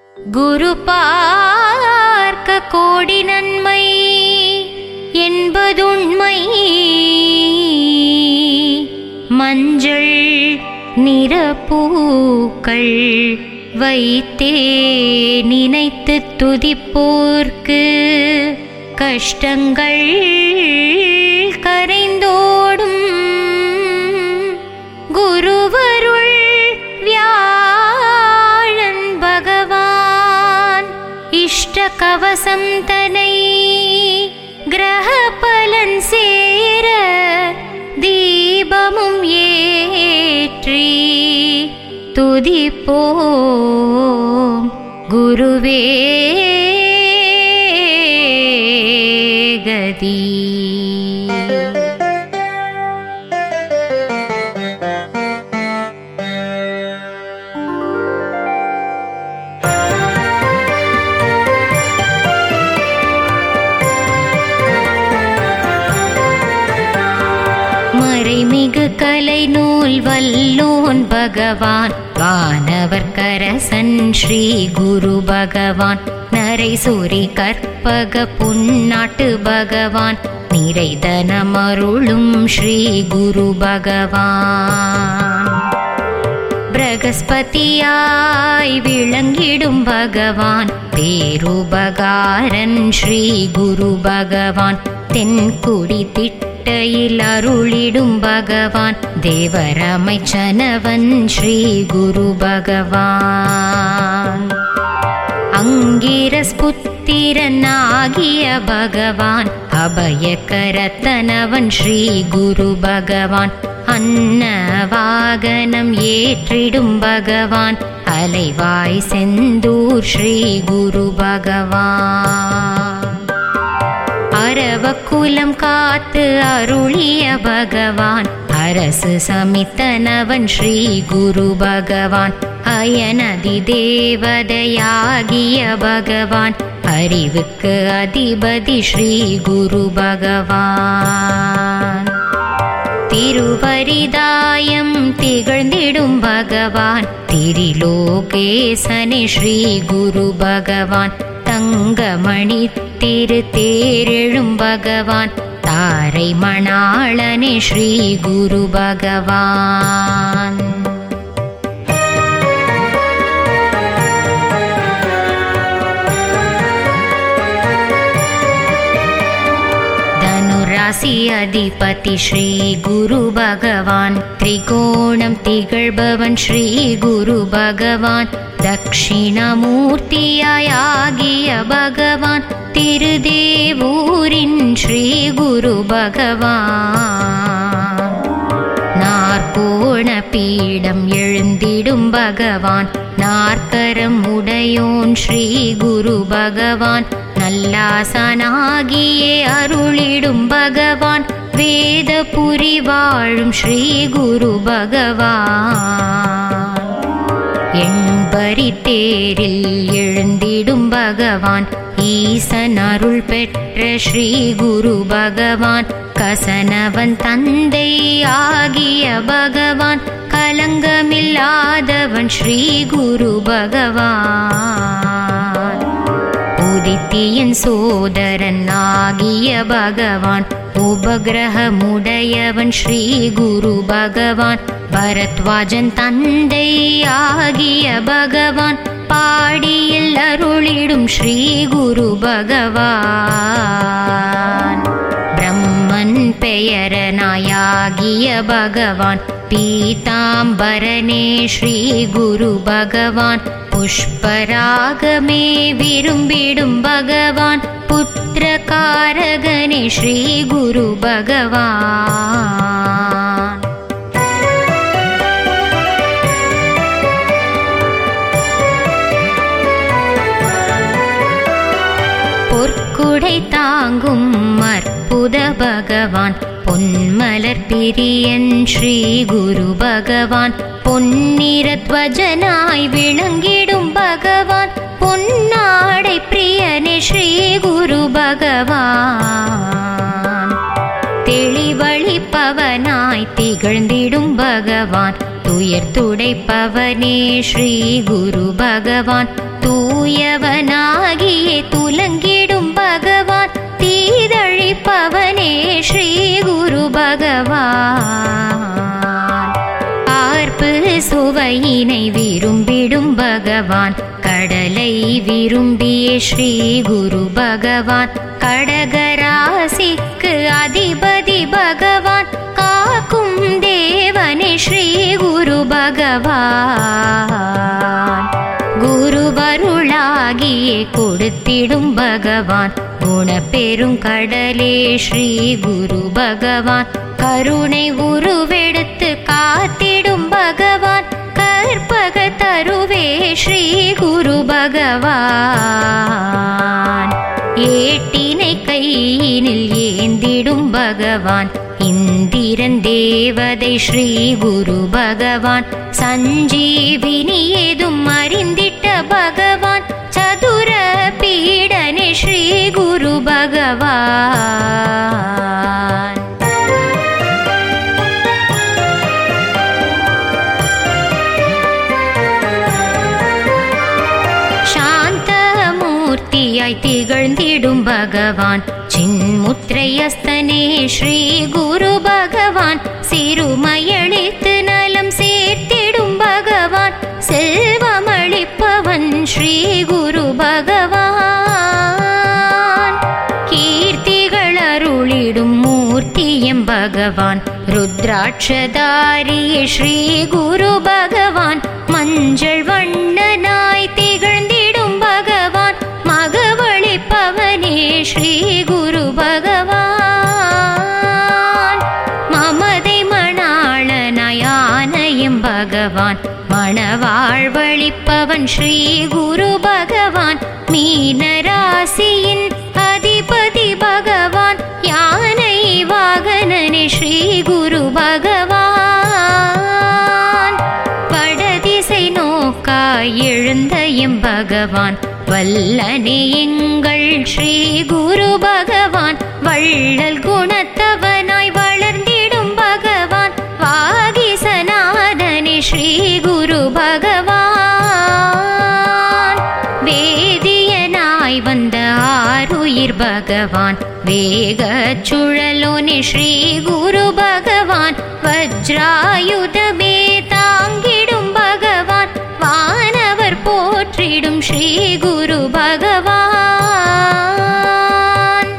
குரு பார்க்க கோடி நன்மை என்பதுண்மை மஞ்சள் நிறப்பூக்கள் வைத்தே நினைத்து துதிப்போர்க்கு கஷ்டங்கள் கரைந்தோடும் குருவருள் வியாழன் பகவான் இஷ்ட கவசம் தனை கிரக பலன் சேர தீபமும் ஏற்றி துதிப்போம் குருவே கதி மறைமிகு கலை நூல் வல்லோன் பகவான் வானவர் கரசன் ஸ்ரீ குரு பகவான் நரைசூரி கற்பக புன்னாட்டு பகவான் நிறைதனமருளும் ஸ்ரீ குரு பகவான் பிரகஸ்பதியாய் விளங்கிடும் பகவான் பேருபகாரன் ஸ்ரீ குரு பகவான் தென்குடி திட்டையில் அருளிடும் பகவான் தேவரமைச்சனவன் ஸ்ரீ குரு பகவான் அங்கிரஸ் புத்திரனாகிய பகவான் அபயகரத்தனவன் ஸ்ரீ குரு பகவான் அன்ன வாகனம் ஏற்றிடும் பகவான் அலைவாய் செந்தூர் ஸ்ரீ குரு பகவான் அரவக்குலம் காத்து அருளிய பகவான் அரசு சமித்தனவன் ஸ்ரீ குரு பகவான் அயனதி தேவதையாகிய பகவான் அறிவுக்கு அதிபதி ஸ்ரீ குரு பகவான் திருவரிதாயம் திகழ்ந்திடும் பகவான் திரிலோகேசனே ஸ்ரீ குரு பகவான் தங்கமணி திரு தேரெழும் பகவான் தாரை மணாளனே ஸ்ரீ குரு பகவான் தனுராசி அதிபதி ஸ்ரீ குரு பகவான் திரிகோணம் திகழ்பவன் ஸ்ரீ குரு பகவான் தட்சிணமூர்த்தியாய் ஆகிய பகவான் திருதேவூரின் ஸ்ரீ குரு பகவான் நாற்கோண பீடம் எழுந்திடும் பகவான் நாற்கரம் உடையோன் ஸ்ரீ குரு பகவான் நல்லாசனாகியே அருளிடும் பகவான் வேத புரி வாழும் ஸ்ரீ குரு பகவான் எண்பரி தேரில் எழுந்திடும் பகவான் ஈசன் அருள் பெற்ற ஸ்ரீ குரு பகவான் கசனவன் தந்தை ஆகிய பகவான் கலங்கமில்லாதவன் ஸ்ரீ குரு பகவான் உதித்தியின் சோதரன் ஆகிய பகவான் உபகிரகமுடையவன் ஸ்ரீ குரு பகவான் பரத்வாஜன் தந்தை ஆகிய பகவான் பாடியில் அருளிடும் ஸ்ரீ குரு பகவான் பிரம்மன் பெயரனாயாகிய பகவான் பீதாம்பரனே ஸ்ரீ குரு பகவான் புஷ்பராகமே விரும்பிடும் பகவான் புத்திரகாரகனே ஸ்ரீ குரு பகவான் பொற்குடை தாங்கும் அற்புத பகவான் பொன்மலர் பிரியன் ஸ்ரீ குரு பகவான் பொன்னிறத்வஜனாய் விளங்கிடும் பகவான் பொன்னாடை பிரியனே ஸ்ரீ குரு பகவான் தெளிவழிப்பவனாய் திக திகழ்ந்திடும் பகவான் துயர் துடைப்பவனே ஸ்ரீ குரு பகவான் தூயவனாகியே துலங்கிடும் பகவான் தீதழிப்பவனே ஸ்ரீ குரு பகவான் பார்ப்பு சுவையினை விரும்பிடும் பகவான் கடலை விரும்பிய ஸ்ரீ குரு பகவான் கடகராசிக்கு அதிபதி பகவான் காக்கும் தேவனே ஸ்ரீ குரு பகவான் குருவருளாகியே கொடுத்திடும் பகவான் குணப்பெரும் கடலே ஸ்ரீ குரு பகவான் கருணை உருவெடுத்து காத்திடும் பகவான் கற்பக தருவே ஸ்ரீ குரு பகவான் ஏட்டினை கையினில் ஏந்திடும் பகவான் இந்திரன் தேவதை ஸ்ரீ குரு பகவான் சஞ்சீவினி ஏதும் அறிந்திட்ட பகவான் சதுர பீடனே ஸ்ரீ குரு பகவான் சாந்தமூர்த்தியாய் திகழ்ந்திடும் பகவான் சின்முத்திரையஸ்தனே ஸ்ரீ குரு பகவான் சிறுமையளித்து நலம் சேர்த்திடும் பகவான் செல்வமளிப்பவன் ஸ்ரீ குரு பகவான் கீர்த்திகள் அருளிடும் மூர்த்தியம் பகவான் ருத்ராட்சதாரிய ஸ்ரீ குரு பகவான் மஞ்சள் வண்ணனாய் திகழ்ந்திடும் பகவான் மகவழிப்பவனே ஸ்ரீ குரு பகவான் மமதை மணாளனாய் ஆனயம் பகவான் மணவாழ்வழிப்பவன் ஸ்ரீ குரு பகவான் மீனராசியின் அதிபதி பகவான் யானை வாகனனே ஸ்ரீ குரு பகவான் வடதிசை நோக்காய் எழுந்த எம் பகவான் வல்லனே எங்கள் ஸ்ரீ குரு பகவான் வள்ளல் குணத்தவனாய் வளர்ந்திடும் பகவான் வாகிசநாதனே ஸ்ரீ குரு பகவான் வேதியனாய் வந்த ஆருயிர் பகவான் வேக சுழலோனே ஸ்ரீ குரு பகவான் வஜ்ராயுதமே தாங்கிடும் பகவான் வானவர் போற்றிடும் ஸ்ரீ குரு பகவான்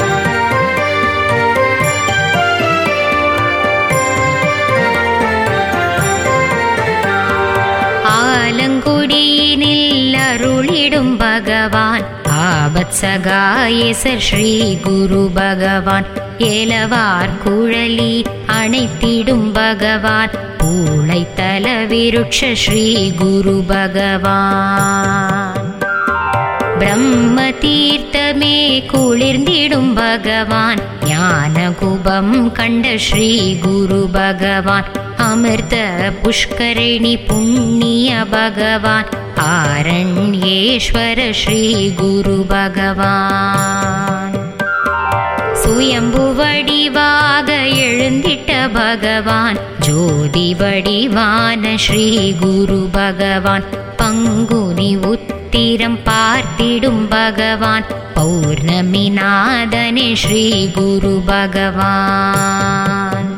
ஆலங்குடியினில் அருளிடும் பகவான் ஆபத் சகாயேசர் ஸ்ரீ குரு பகவான் ஏலவார் குழலி அணைத்திடும் பகவான் பூளை தல விருட்ச ஸ்ரீ குரு பகவான் பிரம்ம தீர்த்தமே குளிர்ந்திடும் பகவான் ஞான குபம் கண்ட ஸ்ரீ குரு பகவான் அமிர்த புஷ்கரணி புண்ணிய பகவான் ஆரண்யேஸ்வர ஸ்ரீ குரு பகவான் சுயம்பு வடிவாக எழுந்திட்ட பகவான் ஜோதி வடிவான ஸ்ரீ குரு பகவான் பங்குனி உத்திரம் பார்த்திடும் பகவான் பௌர்ணமி நாதனே ஸ்ரீ குரு பகவான்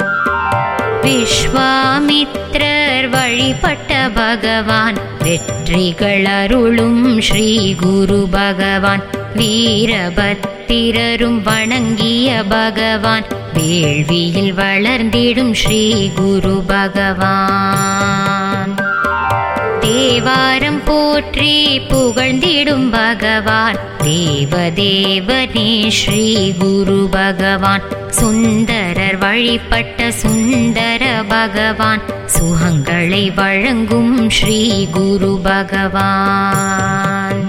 விஸ்வாமித்ரர் வழிபட்ட பகவான் வெற்றிகள் அருளும் ஸ்ரீ குரு பகவான் வீரபத்திரரும் வணங்கிய பகவான் வேள்வியில் வளர்ந்திடும் ஸ்ரீ குரு பகவான் தேவாரம் போற்றி புகழ்ந்திடும் பகவான் தேவதேவனே ஸ்ரீ குரு பகவான் சுந்தரர் வழிபட்ட சுந்தர பகவான் சுகங்களை வழங்கும் ஸ்ரீ குரு பகவான்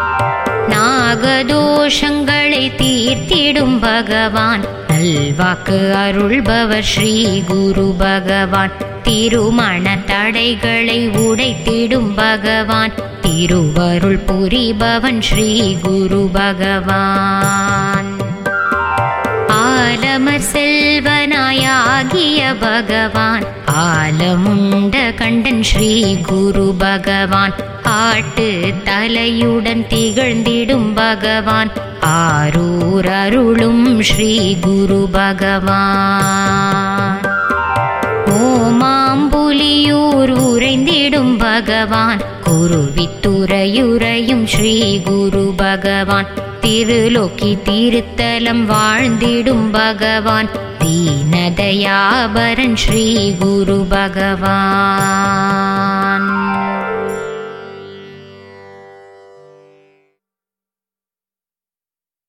நாகதோஷங்களை தீர்த்திடும் பகவான் நல்வாக்கு அருள்பவர் ஸ்ரீ குரு பகவான் திருமண தடைகளை உடைத்திடும் பகவான் திருவருள் புரிபவன் ஸ்ரீ குரு பகவான் ஆலமர் செல்வனாய் தாயாகிய பகவான் ஆலமுண்ட கண்டன் ஸ்ரீ குரு பகவான் ஆட்டு தலையுடன் திகழ்ந்திடும் பகவான் ஆரூர் அருளும் ஸ்ரீ குரு பகவான் ஓமாம்புலியூர் உறைந்திடும் பகவான் குருவித்துறையுறையும் ஸ்ரீ குரு பகவான் திருலோக்கி திருத்தலம் வாழ்ந்திடும் பகவான் தீனதயாபரன் ஸ்ரீ குரு பகவான்